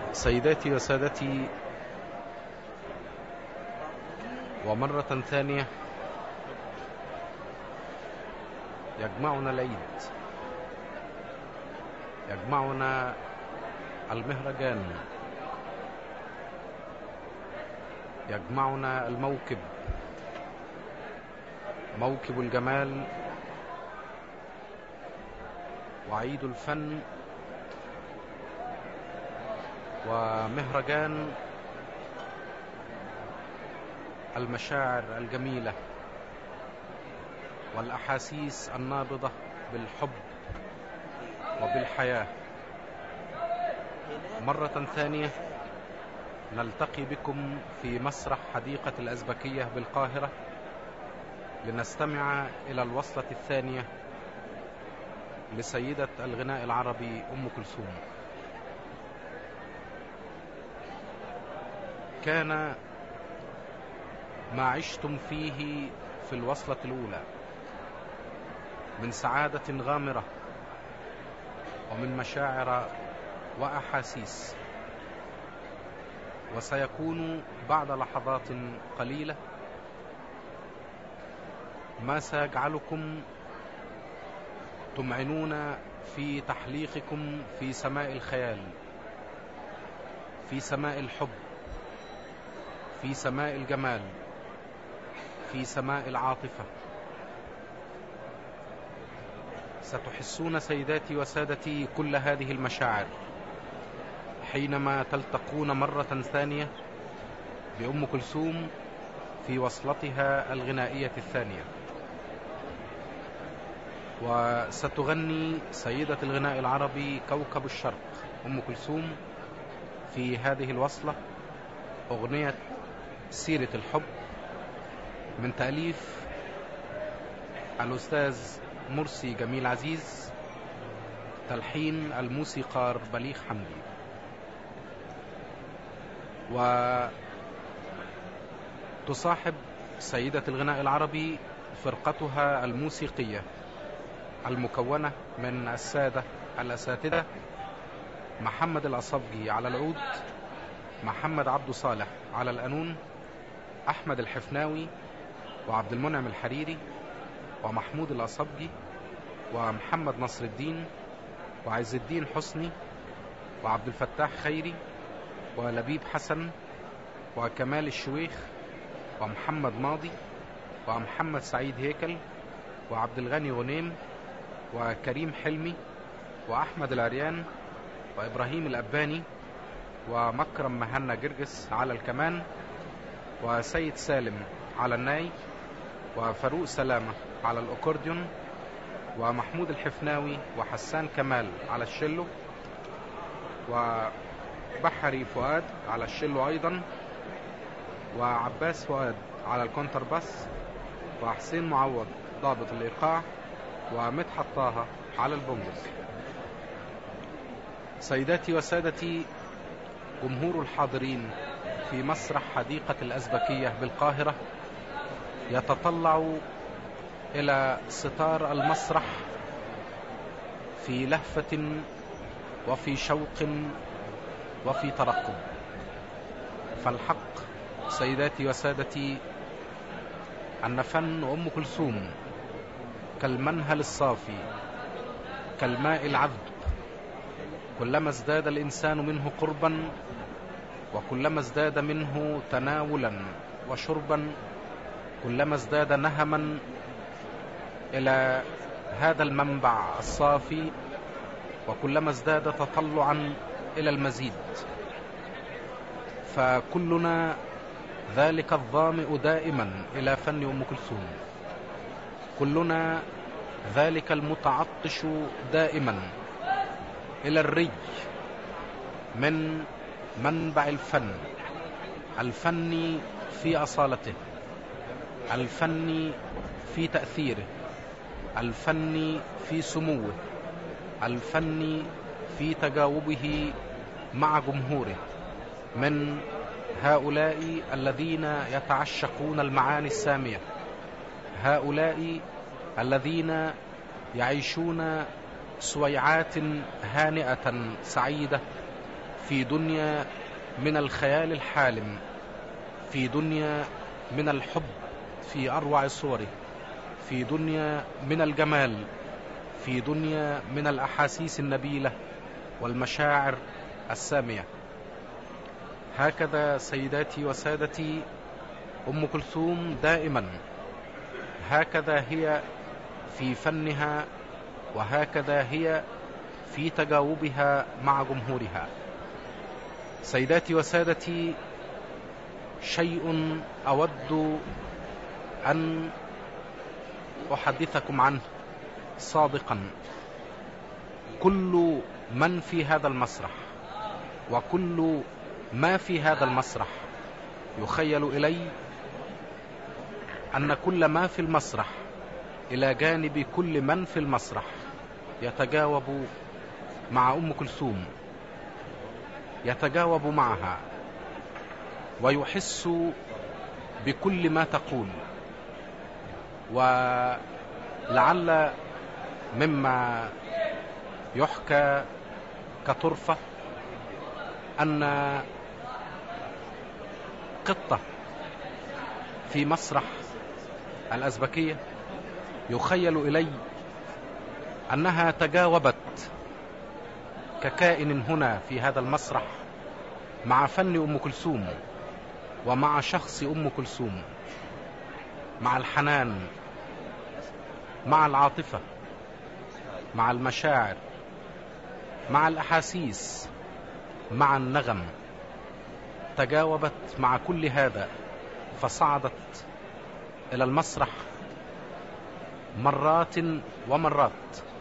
سيداتي وسادتي ومرة ثانية يجمعنا العيد يجمعنا المهرجان يجمعنا الموكب موكب الجمال وعيد الفن ومهرجان المشاعر الجميلة والأحاسيس النابضة بالحب وبالحياة مرة ثانية نلتقي بكم في مسرح حديقة الأزبكية بالقاهرة لنستمع إلى الوصلة الثانية لسيدة الغناء العربي أم كلثوم كان ما عشتم فيه في الوصلة الأولى من سعادة غامرة ومن مشاعر وأحاسيس وسيكون بعد لحظات قليلة ما سيجعلكم تمعنون في تحليقكم في سماء الخيال في سماء الحب في سماء الجمال في سماء العاطفة ستحسون سيداتي وسادتي كل هذه المشاعر حينما تلتقون مرة ثانية بأم كلثوم في وصلتها الغنائية الثانية وستغني سيدة الغناء العربي كوكب الشرق أم كلثوم في هذه الوصلة أغنية سيرة الحب من تأليف الأستاذ مرسي جميل عزيز تلحين الموسيقار بليغ حمدي وتصاحب سيدة الغناء العربي فرقتها الموسيقية المكونة من السادة الأساتذة محمد الأصبجي على العود محمد عبد صالح على القانون أحمد الحفناوي وعبد المنعم الحريري ومحمود الأصبجي ومحمد نصر الدين وعز الدين حسني وعبد الفتاح خيري ولبيب حسن وكمال الشويخ ومحمد ماضي ومحمد سعيد هيكل وعبد الغني غنيم وكريم حلمي وأحمد العريان وإبراهيم الأباني ومكرم مهنا جرجس على الكمان وسيد سالم على الناي وفاروق سلامة على الأكورديون ومحمود الحفناوي وحسان كمال على الشلو وبحري فؤاد على الشلو أيضا وعباس فؤاد على الكونترباس وحسين معوض ضابط الإيقاع ومدحت طه على البونجز سيداتي وسادتي جمهور الحاضرين في مسرح حديقة الأزبكية بالقاهرة يتطلع إلى ستار المسرح في لهفة وفي شوق وفي ترقب فالحق سيداتي وسادتي أن فن أم كلثوم كالمنهل الصافي كالماء العذب كلما ازداد الإنسان منه قربا وكلما ازداد منه تناولا وشربا كلما ازداد نهما إلى هذا المنبع الصافي وكلما ازداد تطلعا إلى المزيد فكلنا ذلك الظامئ دائما إلى فن أم كلثوم كلنا ذلك المتعطش دائما إلى الري من منبع الفن الفن في أصالته الفن في تأثيره الفن في سموه الفن في تجاوبه مع جمهوره من هؤلاء الذين يتعشقون المعاني السامية هؤلاء الذين يعيشون سويعات هانئة سعيدة في دنيا من الخيال الحالم في دنيا من الحب في أروع صوره في دنيا من الجمال في دنيا من الأحاسيس النبيلة والمشاعر السامية هكذا سيداتي وسادتي أم كلثوم دائما هكذا هي في فنها وهكذا هي في تجاوبها مع جمهورها سيداتي وسادتي شيء أود أن أحدثكم عنه صادقا كل من في هذا المسرح وكل ما في هذا المسرح يخيل إلي أن كل ما في المسرح إلى جانب كل من في المسرح يتجاوب مع أم كلثوم يتجاوب معها ويحس بكل ما تقول ولعل مما يحكى كطرفة أن قطة في مسرح الأزبكية يخيل إلي أنها تجاوبت ككائن هنا في هذا المسرح مع فن أم كلثوم ومع شخص أم كلثوم مع الحنان مع العاطفة مع المشاعر مع الأحاسيس مع النغم تجاوبت مع كل هذا فصعدت إلى المسرح مرات ومرات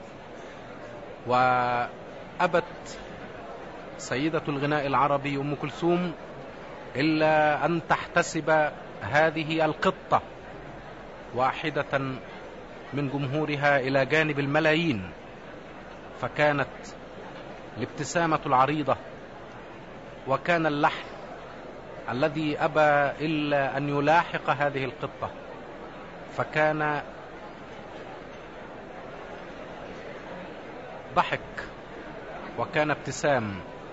وأبت سيدة الغناء العربي أم كلثوم إلا أن تحتسب هذه القطة واحدة من جمهورها إلى جانب الملايين فكانت الابتسامة العريضة وكان اللحن الذي أبى إلا أن يلاحق هذه القطة فكان ضحك وكان ابتسام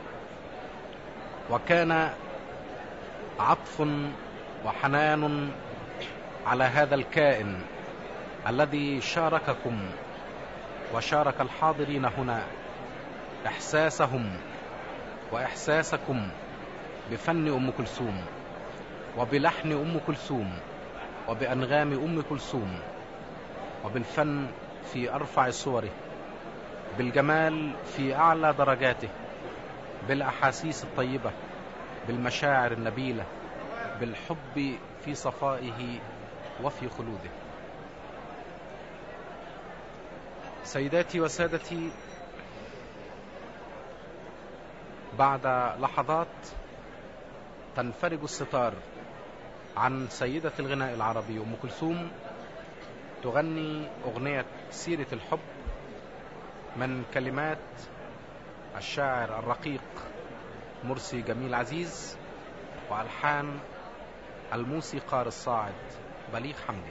وكان عطف وحنان على هذا الكائن الذي شارككم وشارك الحاضرين هنا إحساسهم وإحساسكم بفن أم كلثوم وبلحن أم كلثوم وبأنغام أم كلثوم وبالفن في أرفع صوره بالجمال في أعلى درجاته بالأحاسيس الطيبة بالمشاعر النبيلة بالحب في صفائه وفي خلوده سيداتي وسادتي بعد لحظات تنفرج الستار عن سيدة الغناء العربي أم كلثوم تغني أغنية سيرة الحب من كلمات الشاعر الرقيق مرسي جميل عزيز وألحان الموسيقار الصاعد بليغ حمدي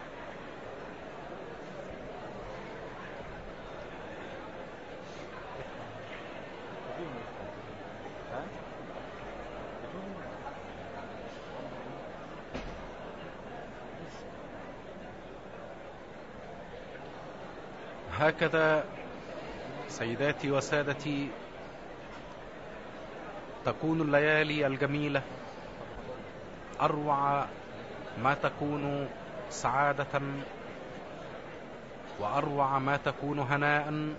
هكذا سيداتي وسادتي تكون الليالي الجميلة أروع ما تكون سعادة وأروع ما تكون هناء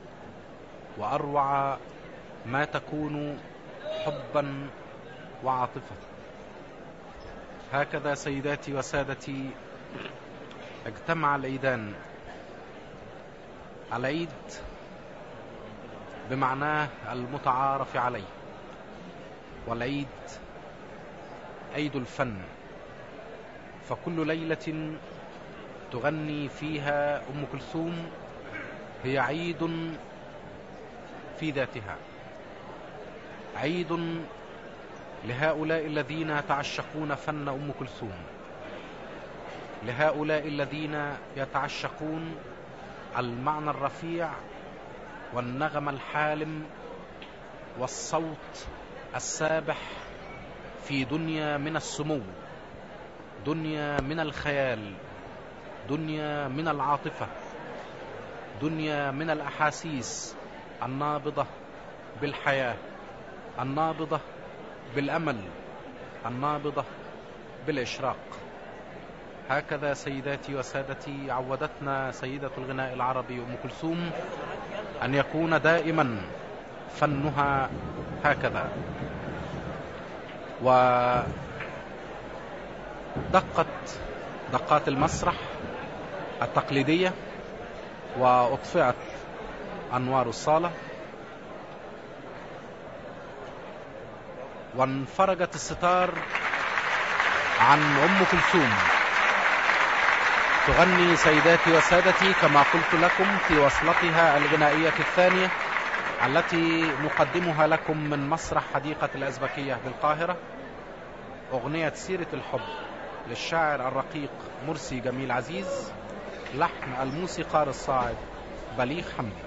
وأروع ما تكون حبا وعاطفة هكذا سيداتي وسادتي اجتمع العيدان العيد بمعناه المتعارف عليه والعيد عيد الفن فكل ليلة تغني فيها أم كلثوم هي عيد في ذاتها عيد لهؤلاء الذين يتعشقون فن أم كلثوم لهؤلاء الذين يتعشقون المعنى الرفيع والنغم الحالم والصوت السابح في دنيا من السمو دنيا من الخيال دنيا من العاطفة دنيا من الأحاسيس النابضة بالحياة النابضة بالأمل النابضة بالإشراق هكذا سيداتي وسادتي عودتنا سيدة الغناء العربي أم كلثوم أن يكون دائما فنها هكذا ودقت دقات المسرح التقليدية وأطفئت أنوار الصالة وانفرجت الستار عن أم كلثوم تغني سيداتي وسادتي كما قلت لكم في وصلتها الغنائية الثانية التي نقدمها لكم من مسرح حديقة الأزبكية بالقاهرة أغنية سيرة الحب للشاعر الرقيق مرسي جميل عزيز لحن الموسيقار الصاعد بليغ حمدي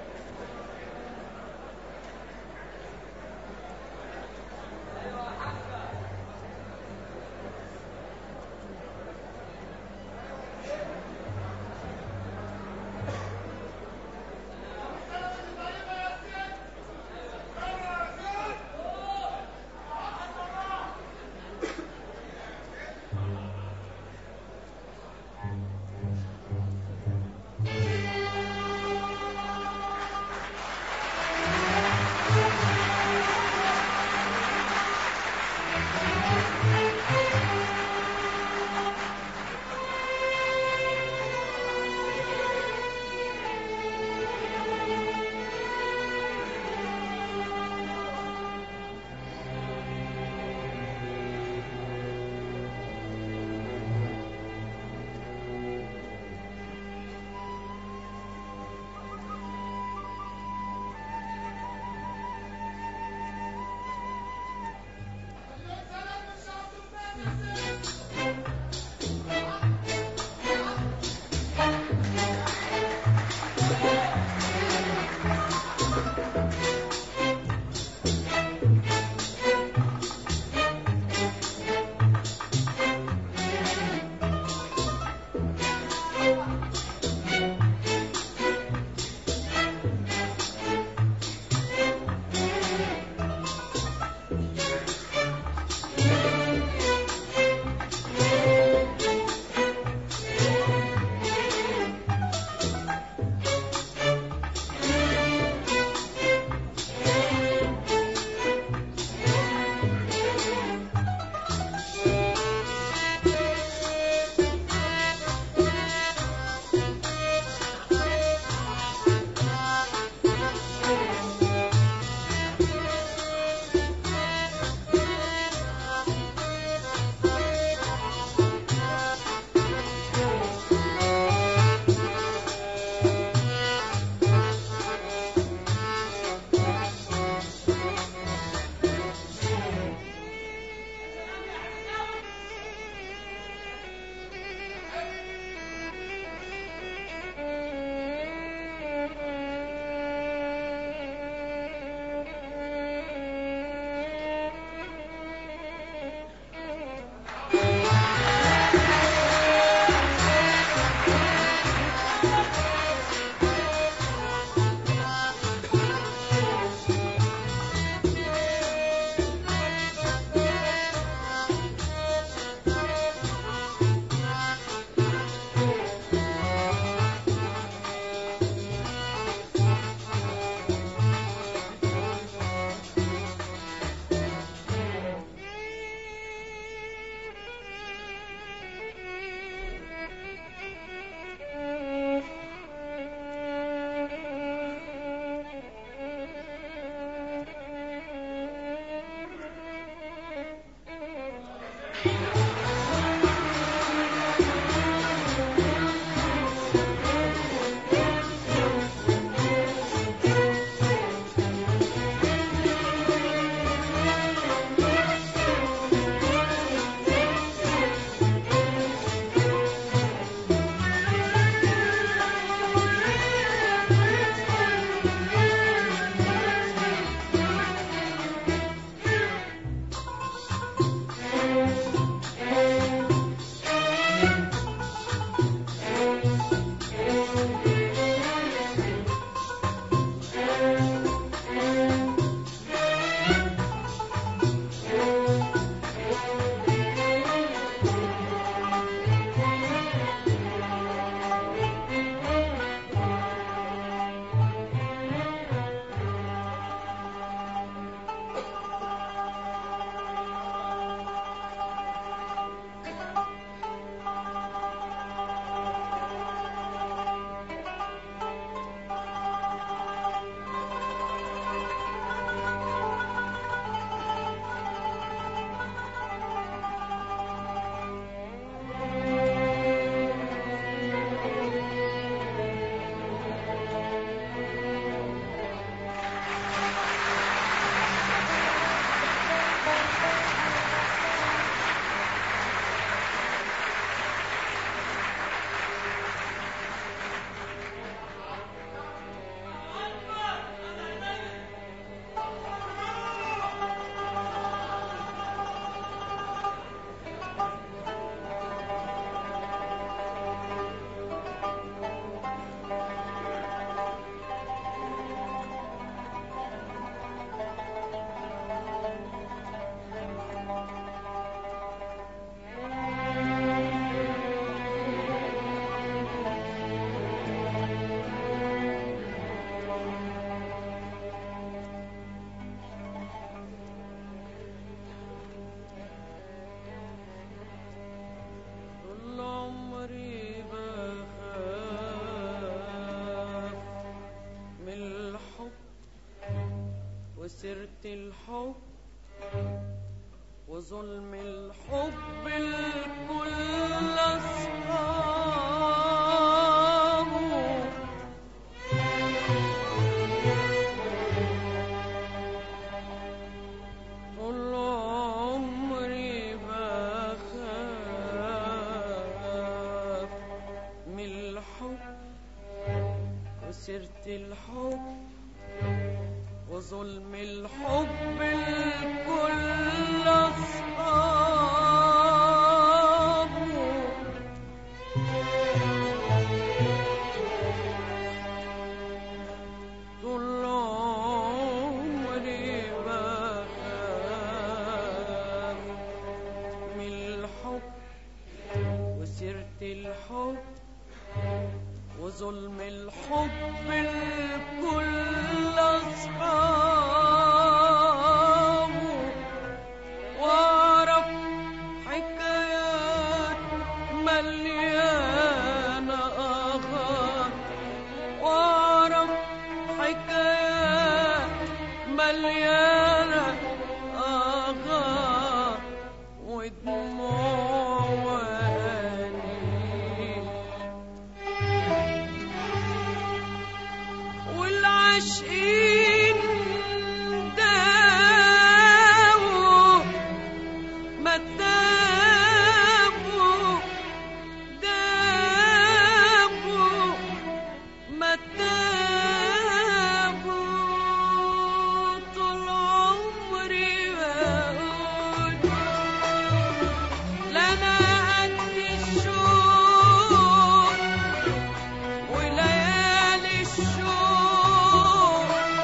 الحب وسيرة الحب وظلم الحب الكل أصحابه طول عمري بخاف من الحب وسيرة الحب وظلم الحب الكل أصحابه طول عمري بخاف من الحب وسيرة الحب وظلم الحب الكل أصحابه وأعرف حكايات مليانة آخر وأعرف حكايات مليانة آخر ودموع وأنين والعاشقين داووا ما داووا داووا ما داووا طول عمري بقول لنا قد الشوق وليالي الشوق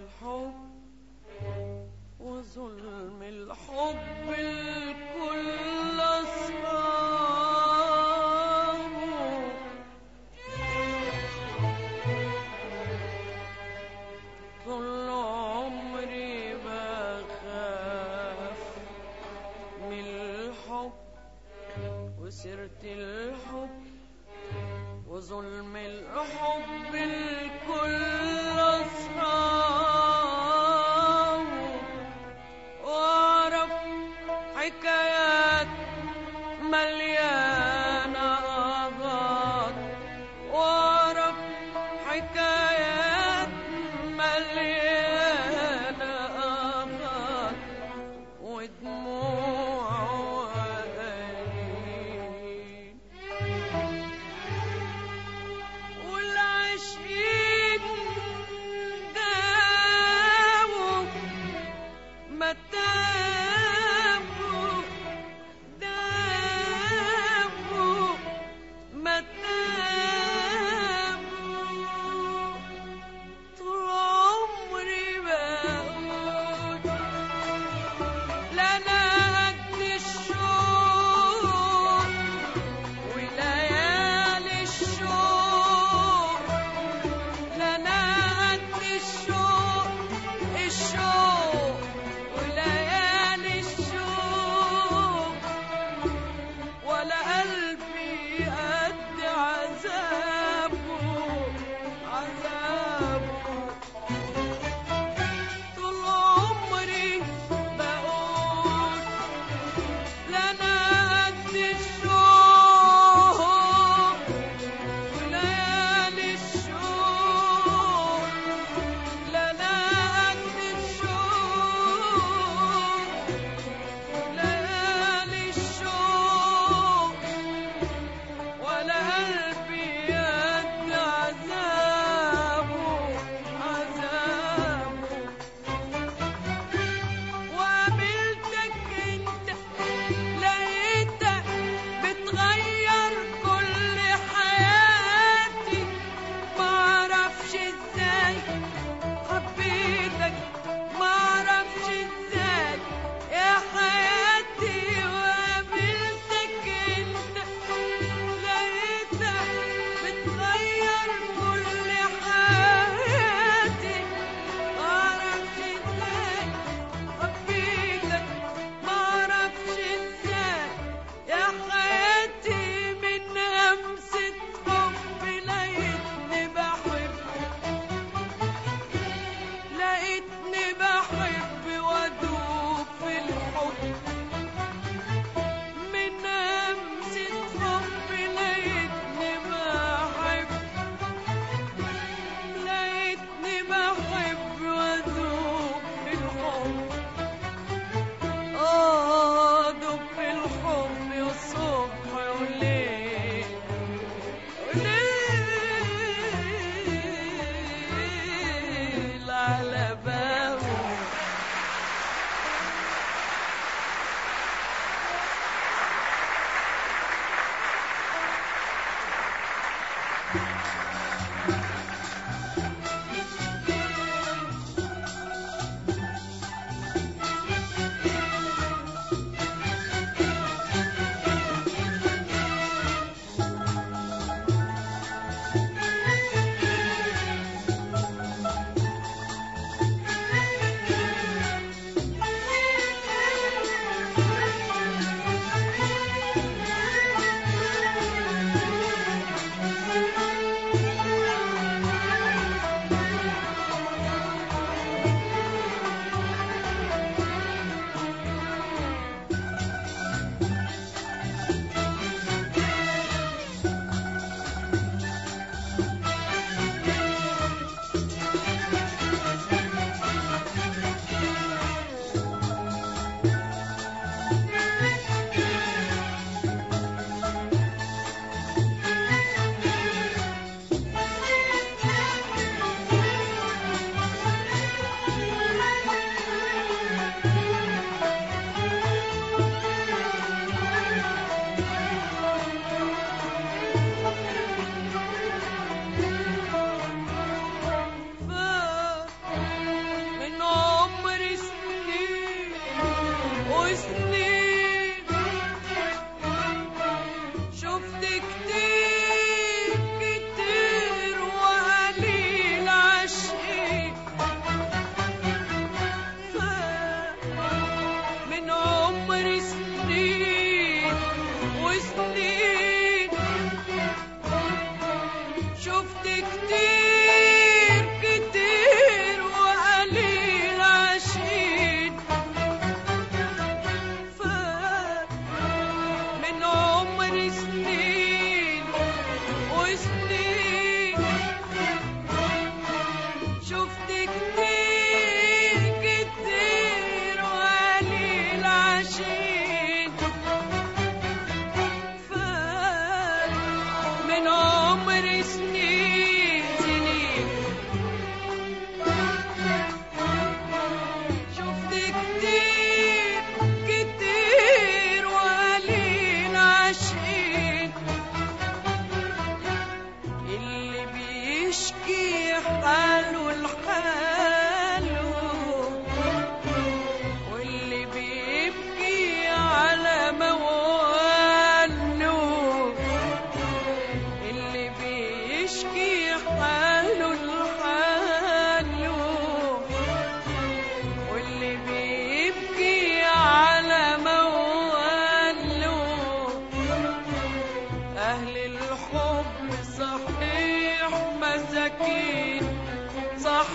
الحب وظلم الحب الكل أصحابه طول عمري بخاف من الحب وسيرة الحب وظلم الحب الكل أصحابه وأعرف حكاية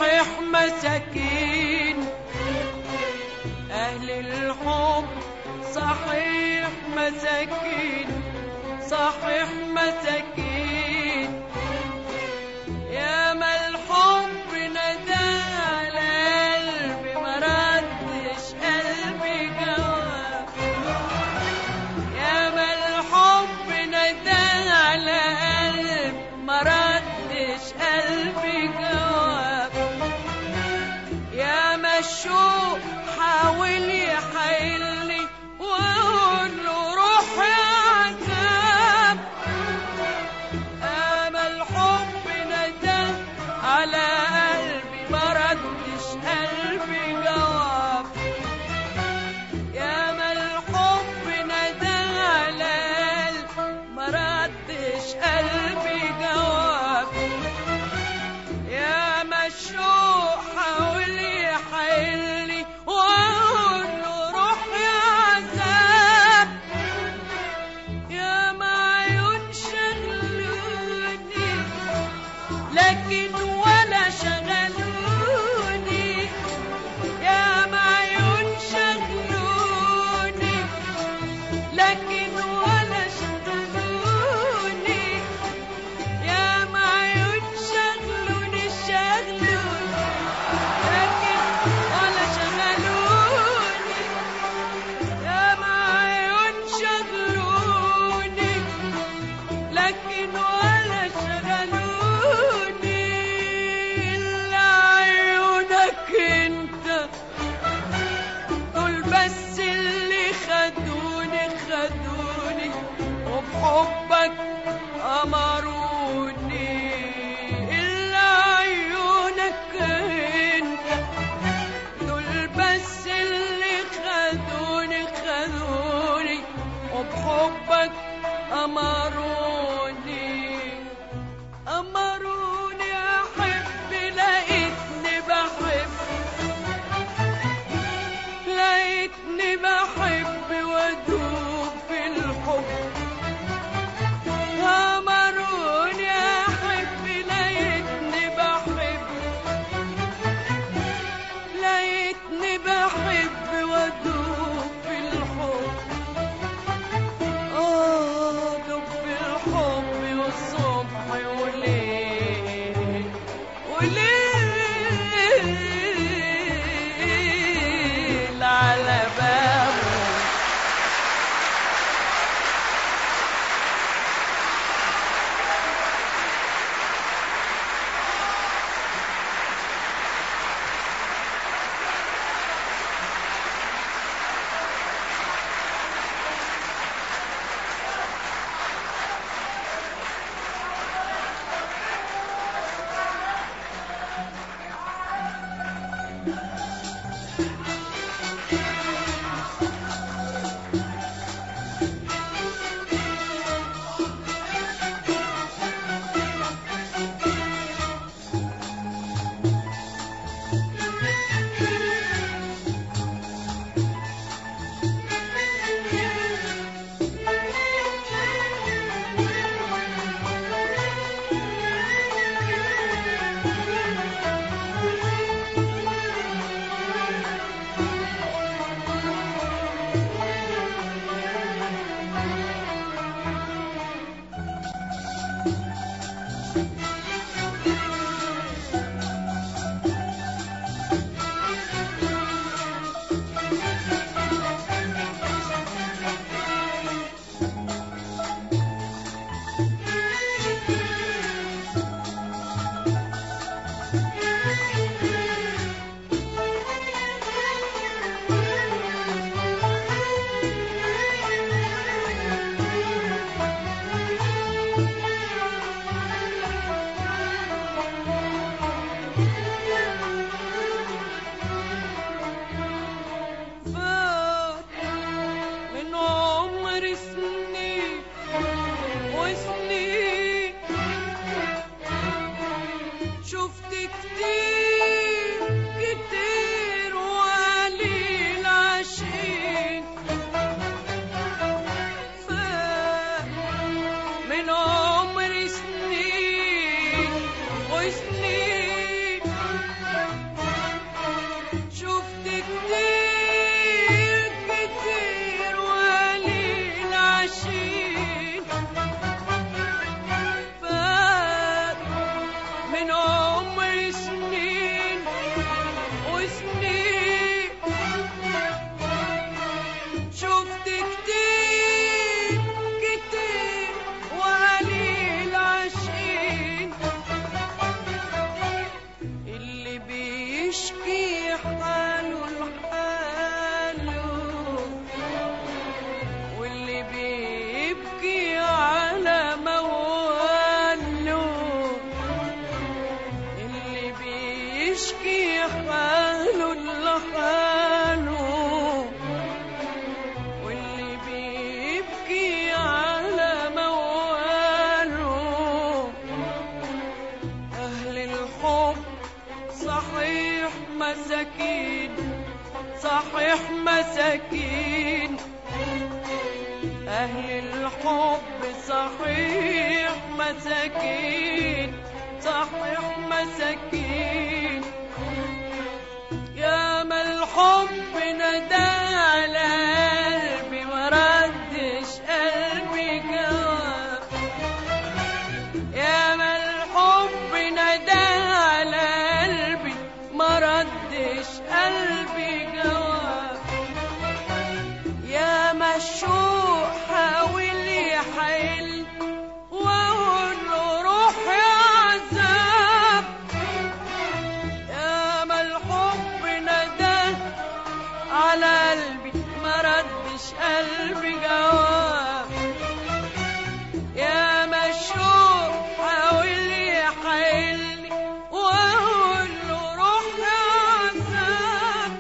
صحيح مساكين أهل الحب صحيح مساكين صحيح مساكين يا ما الحب ندى على قلبي ما ردش قلبي جواب يا ما الحب ندى على قلبي ما ردش قلبي جواب يا ما الشوق حاول يحيلني واقول له روح يا عذاب اما الحب ندى على قلبي ما ردش قلبي جواب يا ما الحب ندى على قلبي ما ردش قلبي جواب يا ما الشوق حاول يحيلني واقول بيشكي حاله لحاله واللي بيبكي على مواله اللي بيشكي حاله لحاله واللي بيبكي على مواله أهل الحب صحيح مساكين صحيح مساكين أهل الحب صحيح مساكين صحيح مساكين يا ما الحب ندى على قلبي مردش قلبي جواب يا ما الحب ندى على قلبي مردش قلبي جواب يا ما الشوق حاول يحيل واقول له روح يا عذاب يا ما الحب ندى على قلبي ما ردش قلبي جواب يا ما الشوق حاول يحيلني واقول له روح يا عذاب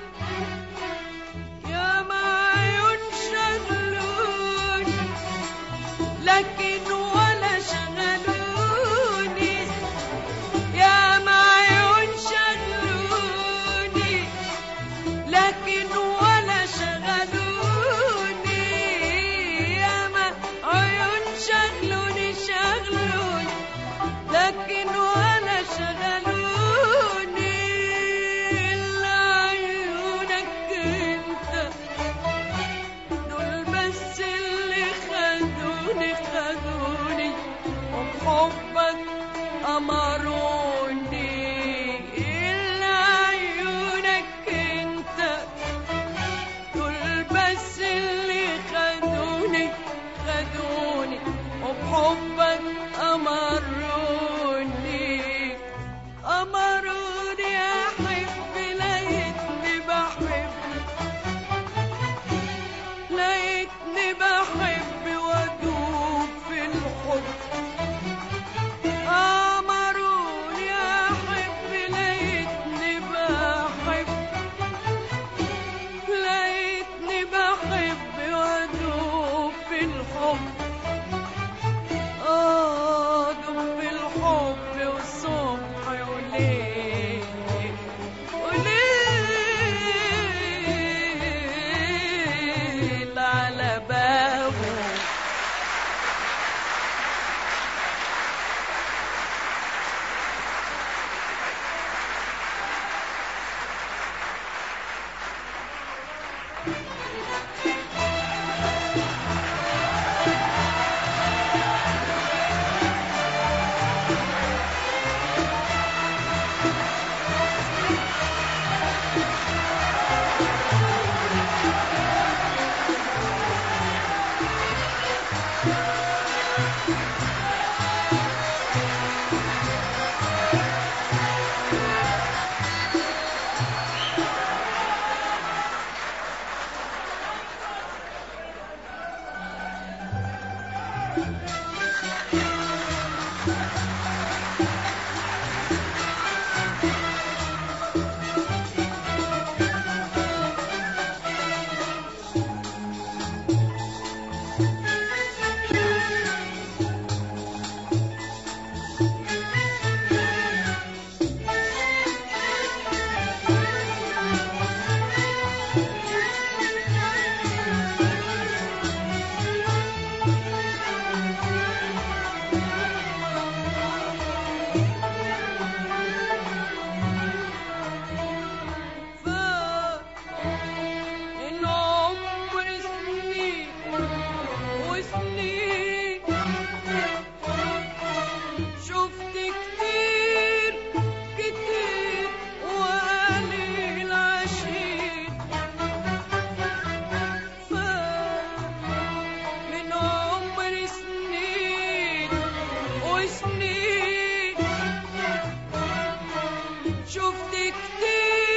يا ما عيون شغلوني لكن ولا شغلوني يا ما عيون شغلوني لكن ولا شغلوني يا ما عيون شغلوني شغلوني لكن ولا شغلوني إلا عيونك انت دول بس اللي خدوني خدوني وبحبك أمروني إلا عيونك انت دول بس اللي خدوني خدوني وبحبك أمروني أمروني أحب لقيتني بحب لقيتني بحب وأدوب في الحب أمروني أحب لقيتني بحب لقيتني بحب وأدوب في الحب أدوب في الحب والصبح وليل وليل على بابه شفت كتير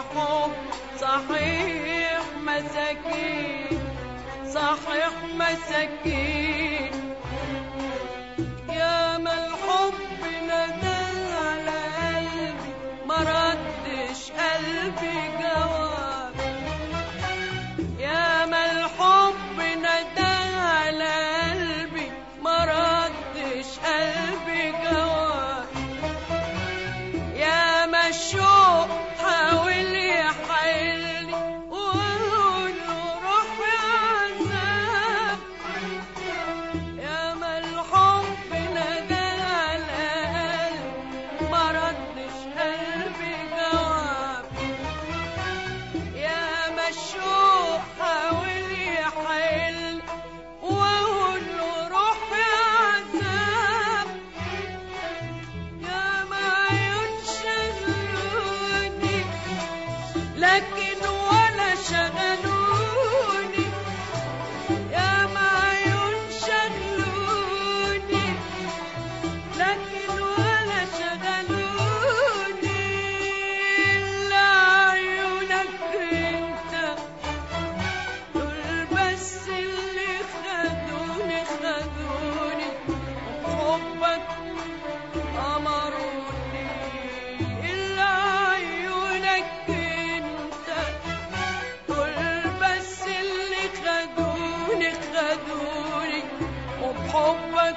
الحب صحيح مساكين صحيح مساكين يا ما الحب ندى على قلبي ما ردش قلبي جواب يا ما الحب ندى على قلبي ما ردش قلبي جواب يا ما الشوق حاول يحيلني وأقول له روح يا عذاب يا ما الحب ندى على قلبي ما ردش قلبي جواب يا ما الشوق حاول يحيلني وأقول له روح يا عذاب يا ما عيون شغلوني لكن ولا شغلوني يا ما عيون شغلوني لكن ولا شغلوني إلا عيونك انت دول بس اللي خدوني خدوني وحبك أمروني إلا عيونك انت دول بس اللي خدوني خدوني وبحبك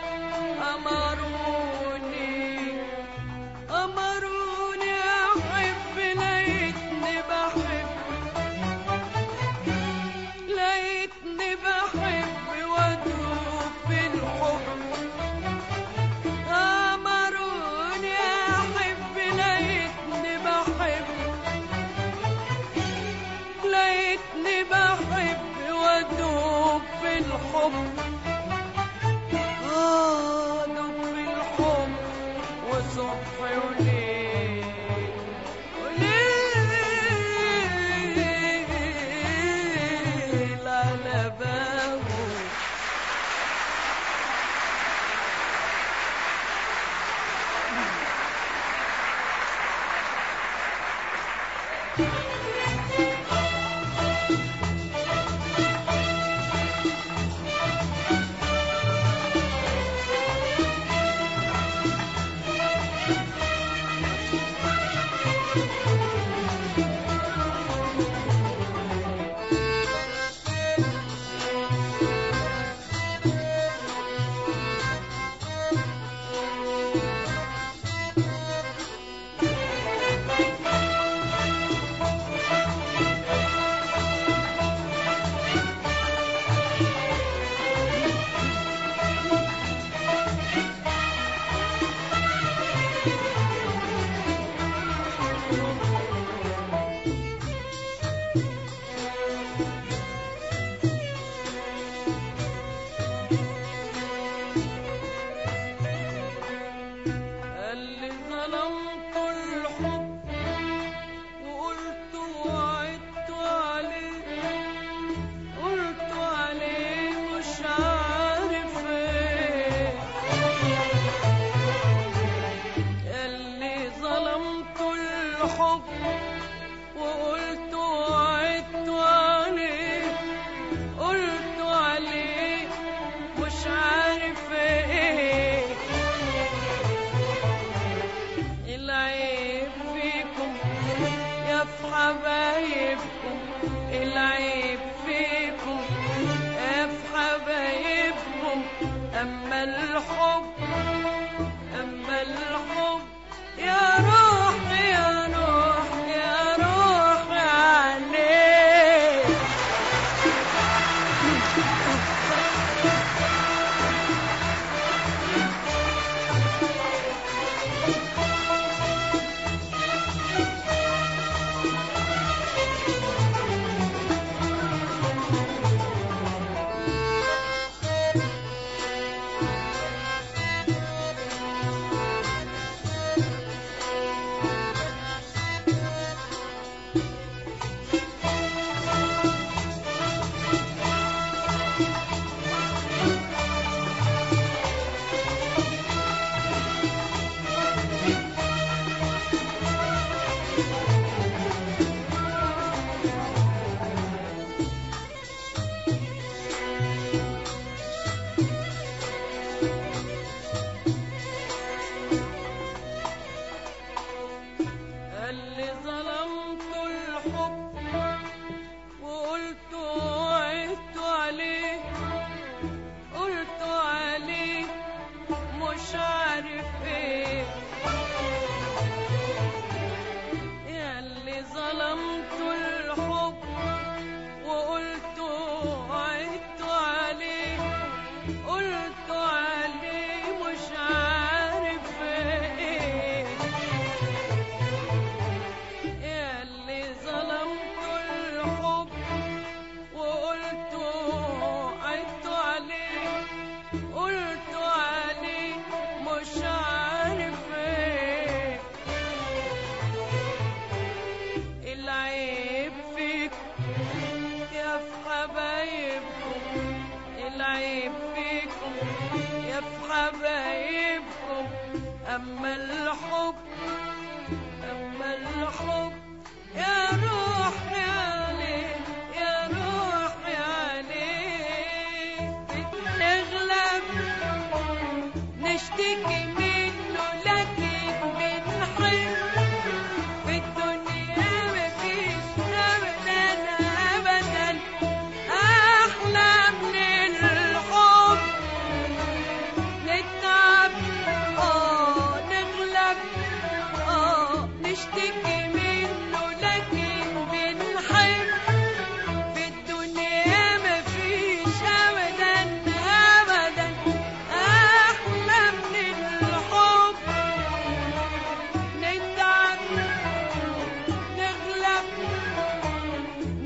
أمروني أمروني أحب لقيتني بحب لقيتني بحب وأدوب في الحب أمروني أحب لقيتني بحب لقيتني بحب وأدوب في الحب أدوب في الحب وصبح وليل وليل على بابه اللي ظلمت الحب وقلت وعدت عليه قلت عليه مش عارف ايه اللي ظلمت الحب وقلت وعدت عليه قلت عليه مش عارف ايه العيب فيكم يا في حبايبكم العيب فيكم يا في حبايبكم أما الحب أما الحب يا روح يا روح يا روح عليه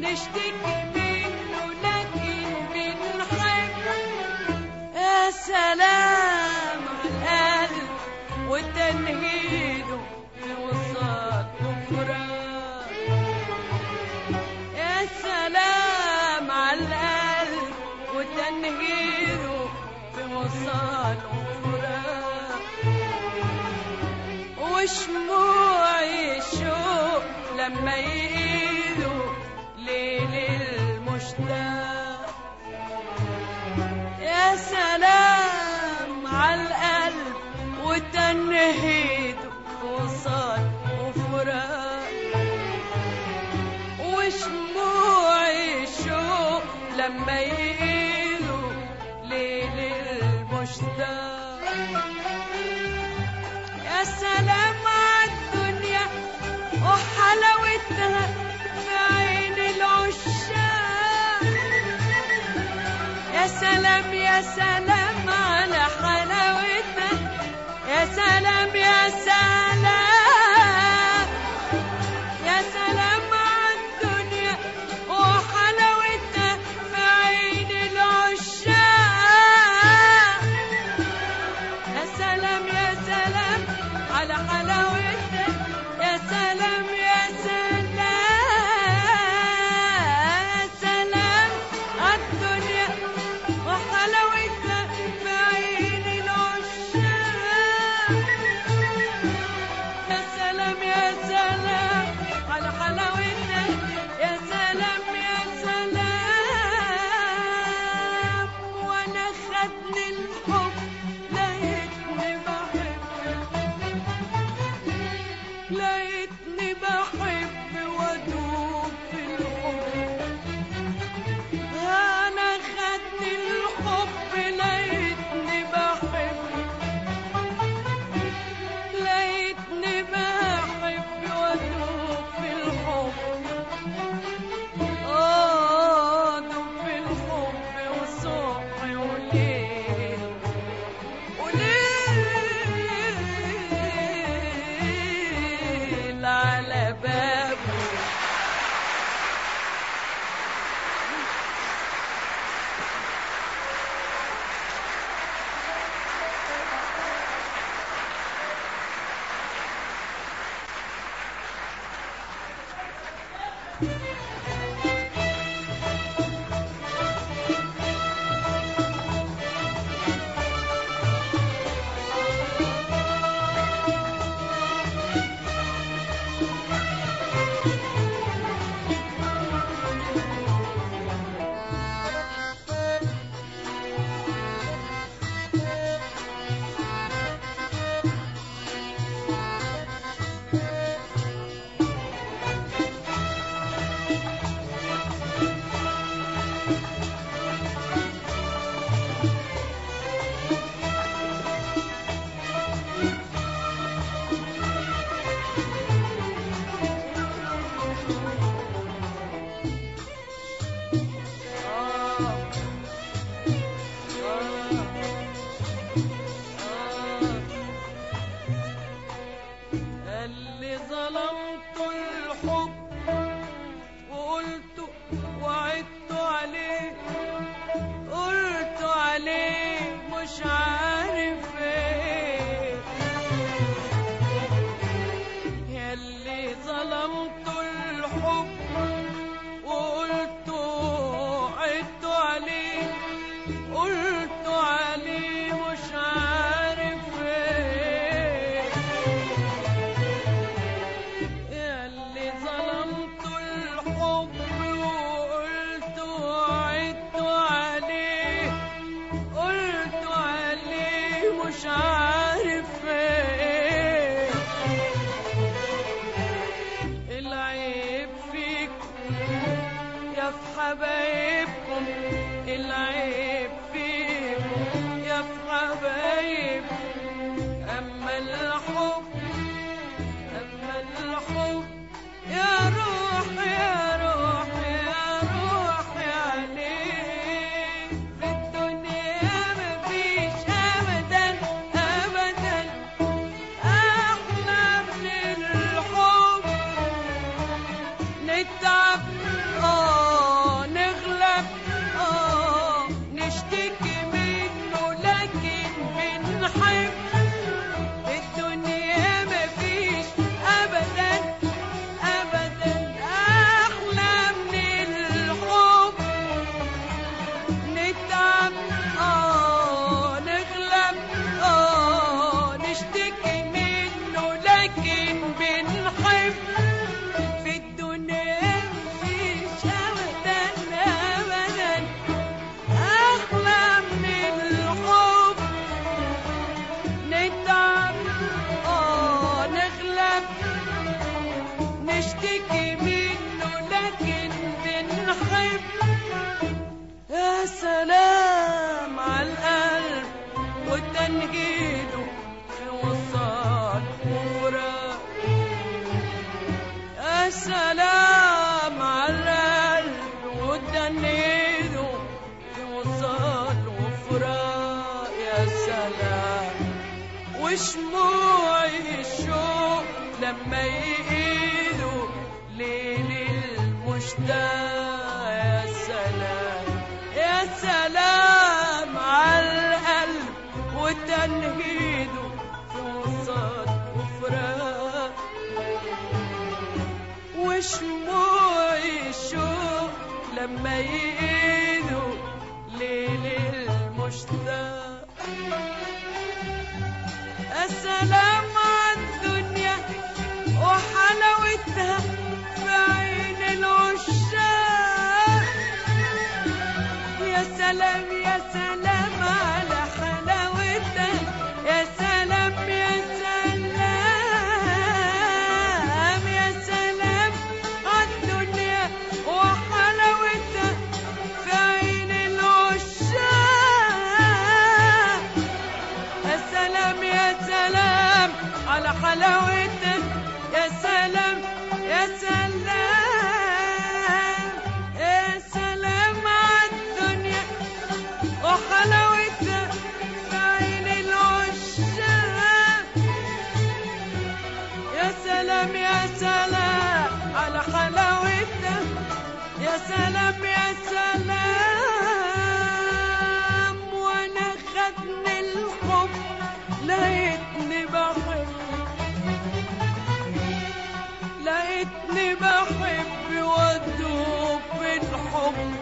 بنشتكي منه لكن بنحب يا سلام على القلب وتنهيده في وسط وفراق يا سلام على القلب وتنهيده في وسط وفراق وشموع الشوق لما يقيلوا ليل المشتاق يا سلام على القلب وتنهيده وصال وفراق وشموع الشوق لما يقيلوا ليل المشتاق يا سلام عالدنيا وحلاوتها في عين العشاق يا سلام يا سلام على حلاوتها يا سلام يا سلام يا سلام عالدنيا وحلاوتها في عين العشاق يا سلام يا سلام على حلاوتها يا سلام يا سلام يا سلام عالدنيا وحلاوتها في عين العشاق يا سلام يا سلام على حلاوتها يا سلام يا سلام وانا خدني الحب لقيتني بحب لقيتني بحب وادوب في الحب انا خدني الحب لقيتني بحب لقيتني بحب وادوب في الحب اه دوب في الحب وصبح وليل وليل على بابه اللي ظلمت الحب وقلت وعدت عليه قلت عليه مش عارف ايه ياللي ظلمت الحب وقلت وعدت عليه قلت عليه مش عارف ايه ياللي ظلمت الحب وقلت وعدت عليه قلت عليه مش عارف ايه العيب فيكم يا في حبايبكم العيب فيكم يا في حبايبكم اما الحب أما الحب يا روح يا روح يا روح عليه في الدنيا مفيش أبدا أبدا أحلى من الحب نتعب آه نشتكي منه لكن بنحب يا سلام على القلب وتنهيده في وصال وفراق يا سلام على القلب وتنهيده في وصال وفراق يا سلام وشموع الشوق لما يقيدوا ليل المشتاق يا سلام يا سلام على القلب وتنهيده في وصال وفراق وشموع الشوق لما يقيدوا ليل المشتاق السلام على الدنيا وحلاوتها في عين العشاق يا سلام يا سلام على حلاوتها يا سلام يا سلام يا سلام على الدنيا وحلاوتها في عين العشاق يا سلام يا سلام على حلاوتك يا سلام يا سلام يا سلام على الدنيا وحلاوتها في عين العشاق يا سلام يا سلام على حلاوتها يا سلام يا سلام وانا خدني الحب لقيتني بحب لقيتني بحب وادوب في الحب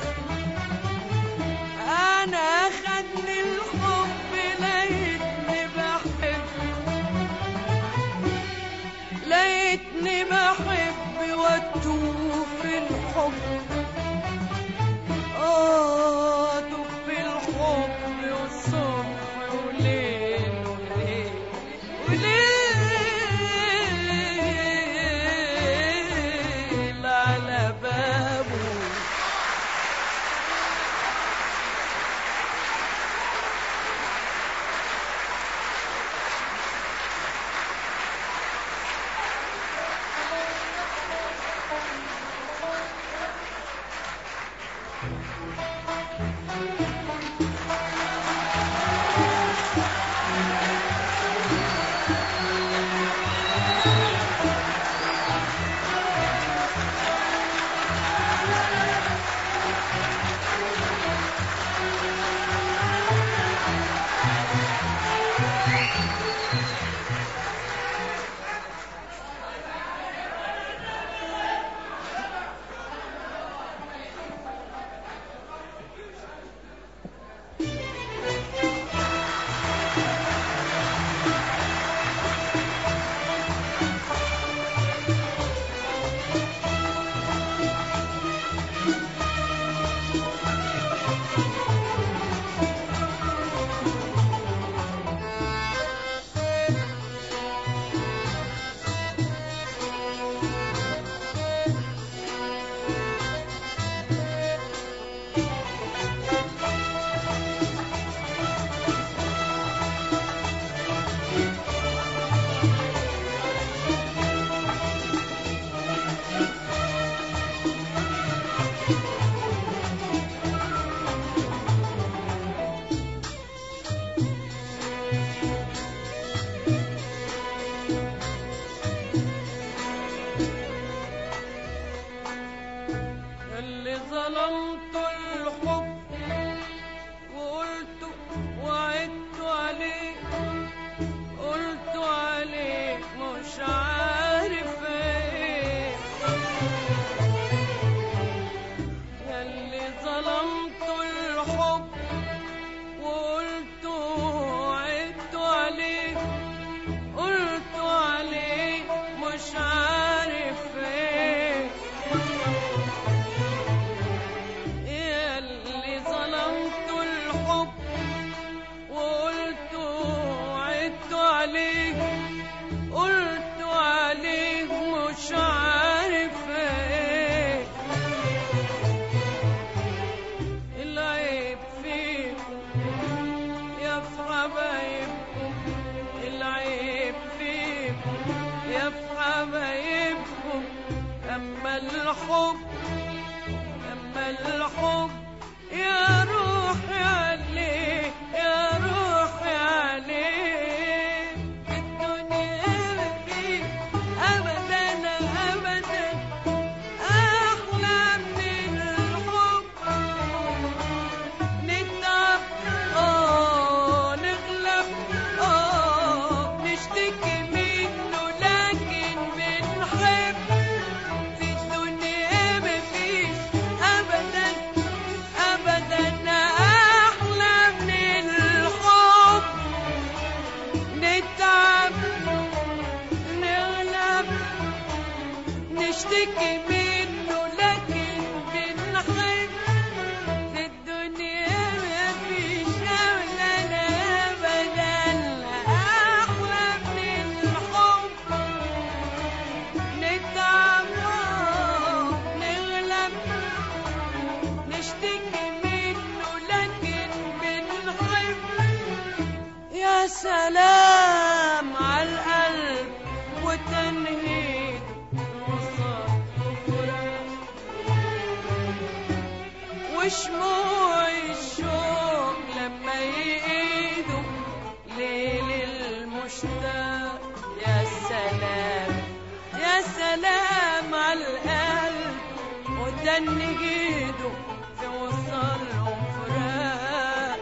انا خدني الحب لقيتني بحب لقيتني بحب واتوب في الحب اه دوب في الحب والصبح وليل وليل وليل على بابه الحب لما الحب يا روحي عليه يا روحي عليه الدنيا ما فيه أبدا أبدا أحلى من الحب نتعب آه نغلب آه نشتكي منه لكن بنحب في الدنيا مفيش أبدا أبدا أحلى من الحب نتعب نغلب نشتكي منه لكن بنحب في الدنيا مفيش أبدا أبدا أحلى من الحب نتعب نغلب نشتكي منه لكن بنحب يا سلام على القلب وتنهيد وصال وشموع الشوق لما يقيدوا ليل المشتاق يا سلام يا سلام على القلب وتنجيده في وصلهم فراق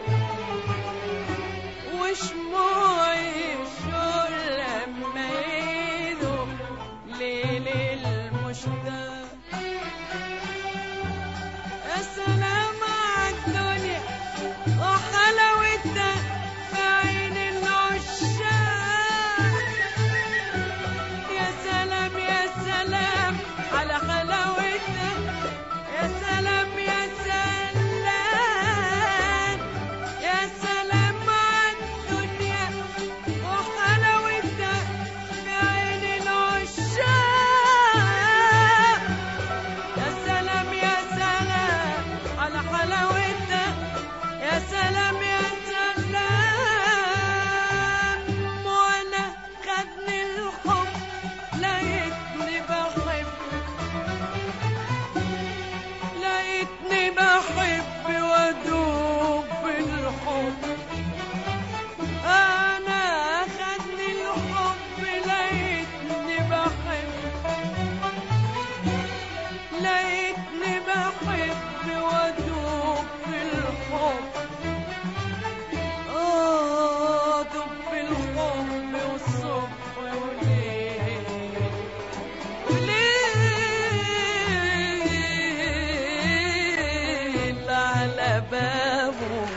وشموع الشوق لما يقيدوا ليل المشتاق يا سلام عالدنيا وحلاوتها في عين العشاق يا سلام يا سلام على حلاوتها يا سلام يا سلام يا سلام عالدنيا وحلاوتها في عين العشاق يا سلام يا سلام على حلاوتها يا سلام يا سلام وانا خدني الحب لقيتني بحب لقيتني بحب وادوب بالحب انا خدني الحب لقيتني بحب لقيتني بحب وادوب في الحب اه دوب في الحب والصبح وليل وليل على بابه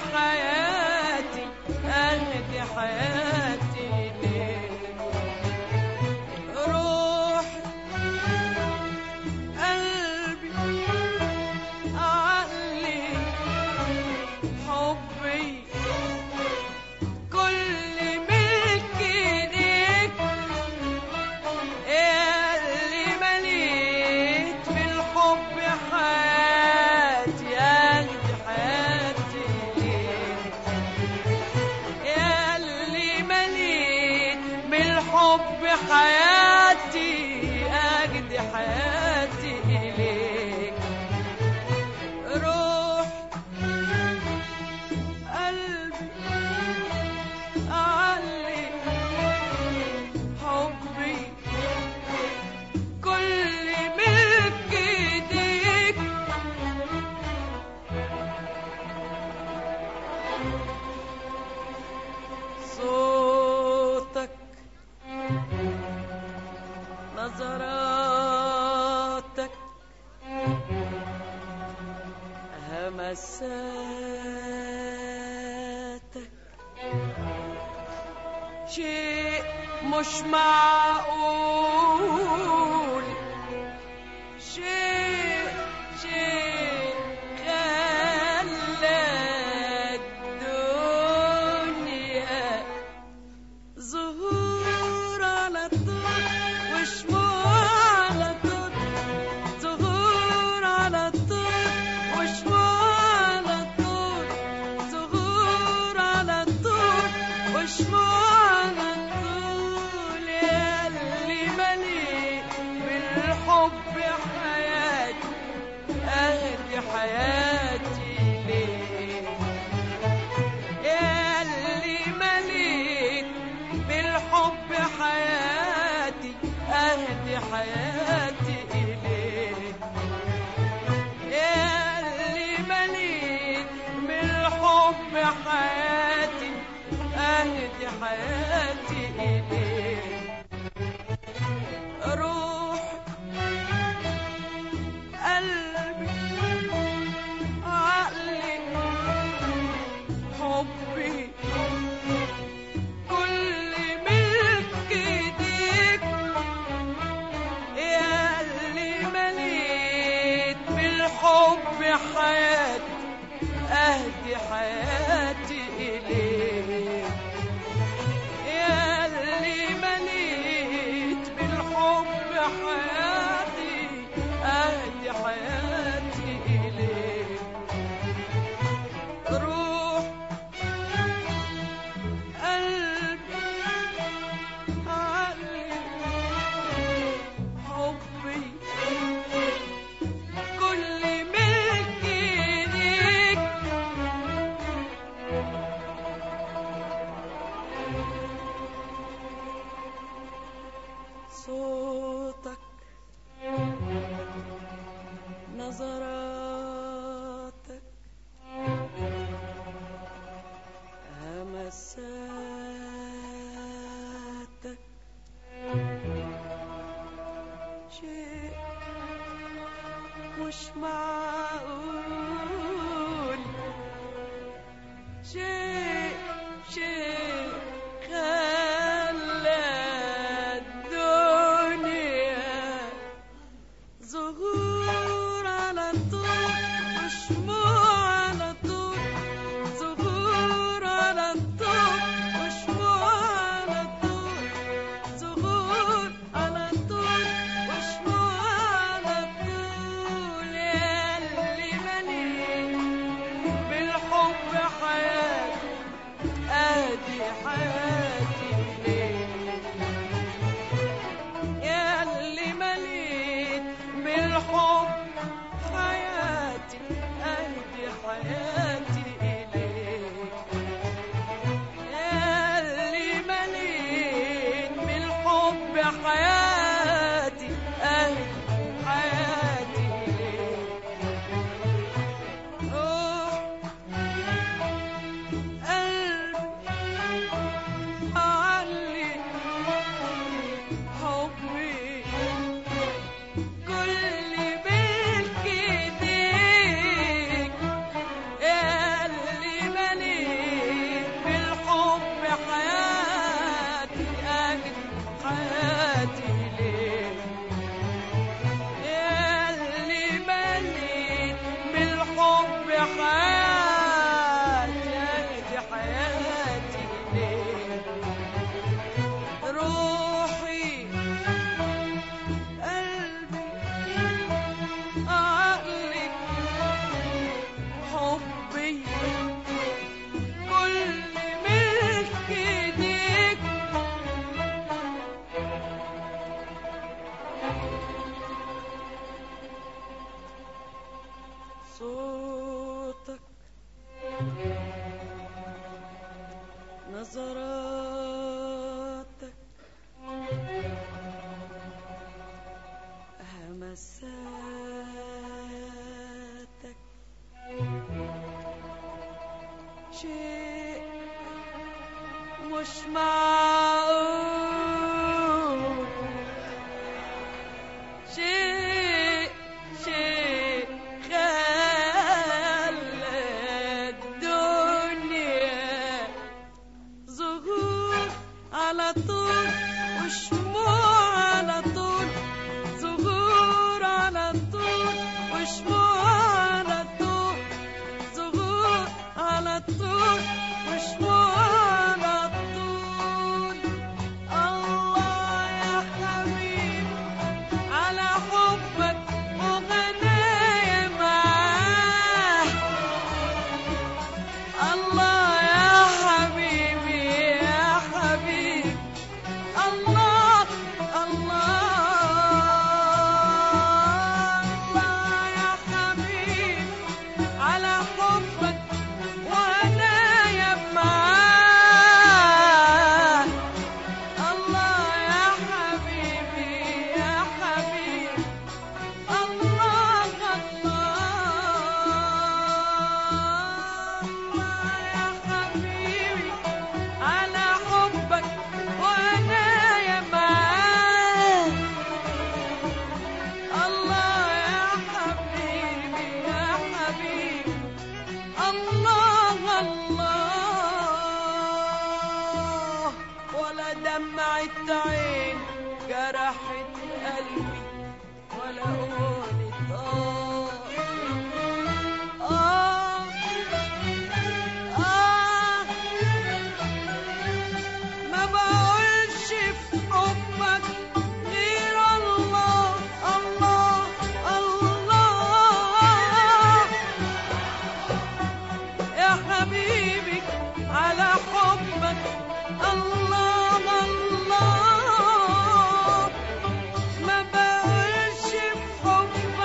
حياتي أهدي حياتي ليك روحي قلبي عقلي حبي كل ملكي ليك يا اللي مليت بالحب حياتي أهدي حياتي ليك يا اللي مليت بالحب حياتي أجدي حياتي إليك روح قلبي عقلي حبي كل ملك ايديك صوتك نظراتك همساتك شيء مش معقول شيء شيء خلى الدنيا ظهور على طول وشموع على طول ظهور على طول وشموع على طول ظهور على طول وشموع على طول يا اللي مليء بالحب حياتي أهدي حياتي ليك يا اللي مليت بالحب حياتي أهدي حياتي إليك يا اللي مليت بالحب حياتي أهدي حياتي إليك روح قلبي عقلي حبي كل ملك ايديك يا اللي مليت بالحب حياتي اهدي حياتي اليك يا اللي مليت بالحب حياتي اهدي حياتي اليك روح قلبي عقلي حبي كل ملك ايديك صوتك نظراتك همساتك شيء مش معقول شيء شيء خلى الدنيا ظهور على طول وشموع على طول ظهور على طول وشموع على طول ظهور على طول وشموع على طول يا اللي مليء بالحب حياتي أهدي نظراتك همساتك شيء مش معقول شيء شيء خلى الدنيا ظهور على طول وشموع على طول ظهور على طول وشموع على طول ظهور على طول وشموع على طول الله يا حبيبي على حبك وغنايا معاه الله يا حبيبي يا حبيبي الله الله الله يا حبيبي على حبك وانا يا معاه الله يا حبيبي يا حبيبي الله الله يا حبيبي على حبك وانا يا معاه الله يا حبيبي يا حبيبي الله الله ولا دمعة عين جرحت قلبي ولا قولت آه آه آه ما بقولش في حبك غير الله الله الله يا حبيبي على حبك الله الله ما بقولش في حبك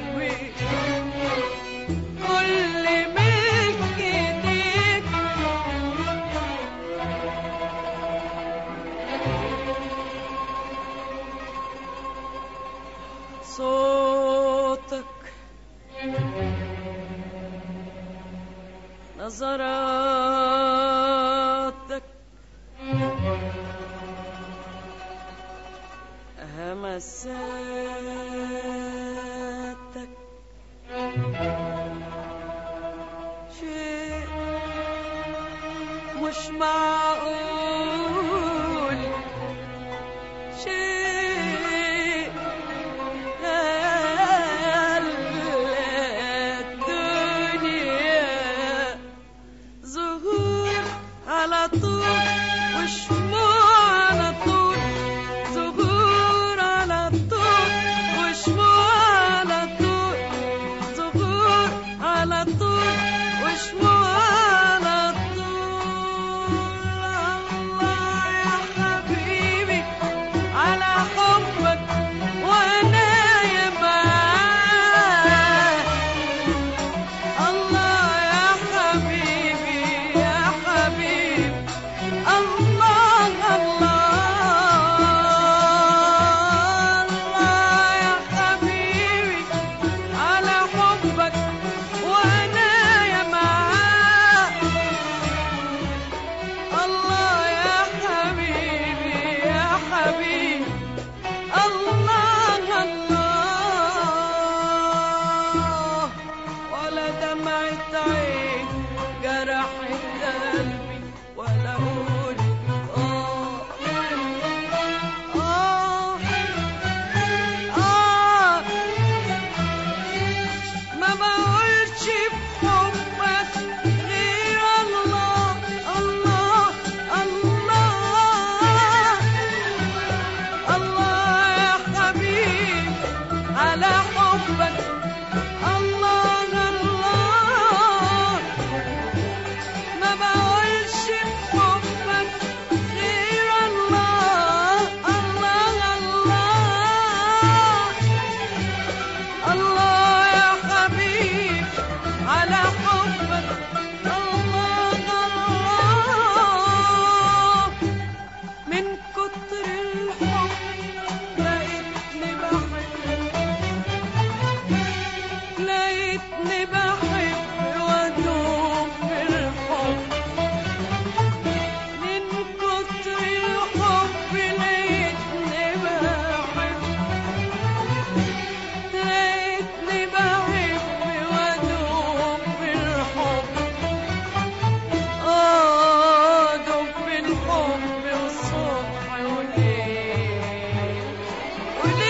حبي كل ملك ايديك صوتك نظراتك همساتك شيء مش معقول شيء هل الدنيا زهور على طول وشموع على طول زهور على طول وشموع على طول زهور على طول وشموع على طول الله يا حبيبي على حبك وانا يا معاك الله يا حبيبي يا حبيبي الله الله الله يا حبيبي على حبك وانا يا معاك الله يا حبيبي يا حبيبي الله الله ولا دمعة عين جرحت قلبي ولا أقول آه آه آه ما بقولش بحبك غير الله الله الله الله يا حبيبي على حبك الله الله ما بقولش بحبك غير الله الله الله الله يا حبيب على حبك الله الله من كتر الحب لقيتني بحب لقيتني بحب وادوب في الحب من كتر الحب لقيتني بحب لقيتني بحب وادوب في الحب ادوب في الحب والصبح وليل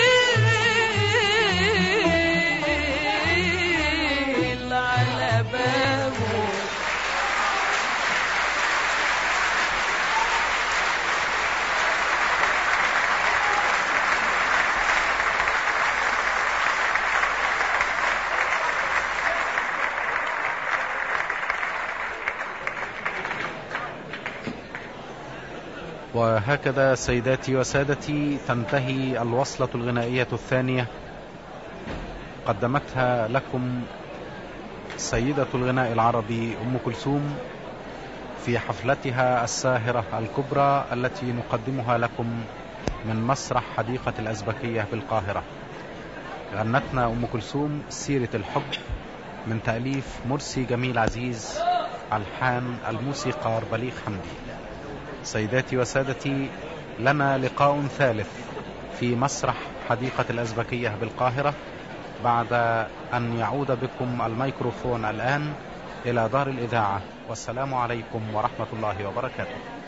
وليل على بابه وهكذا سيداتي وسادتي تنتهي الوصلة الغنائية الثانية قدمتها لكم سيدة الغناء العربي أم كلثوم في حفلتها الساهرة الكبرى التي نقدمها لكم من مسرح حديقة الأزبكية بالقاهرة غنتنا أم كلثوم سيرة الحب من تأليف مرسي جميل عزيز ألحان الموسيقار بليغ حمدي سيداتي وسادتي لنا لقاء ثالث في مسرح حديقة الأزبكية بالقاهرة بعد أن يعود بكم الميكروفون الآن إلى دار الإذاعة والسلام عليكم ورحمة الله وبركاته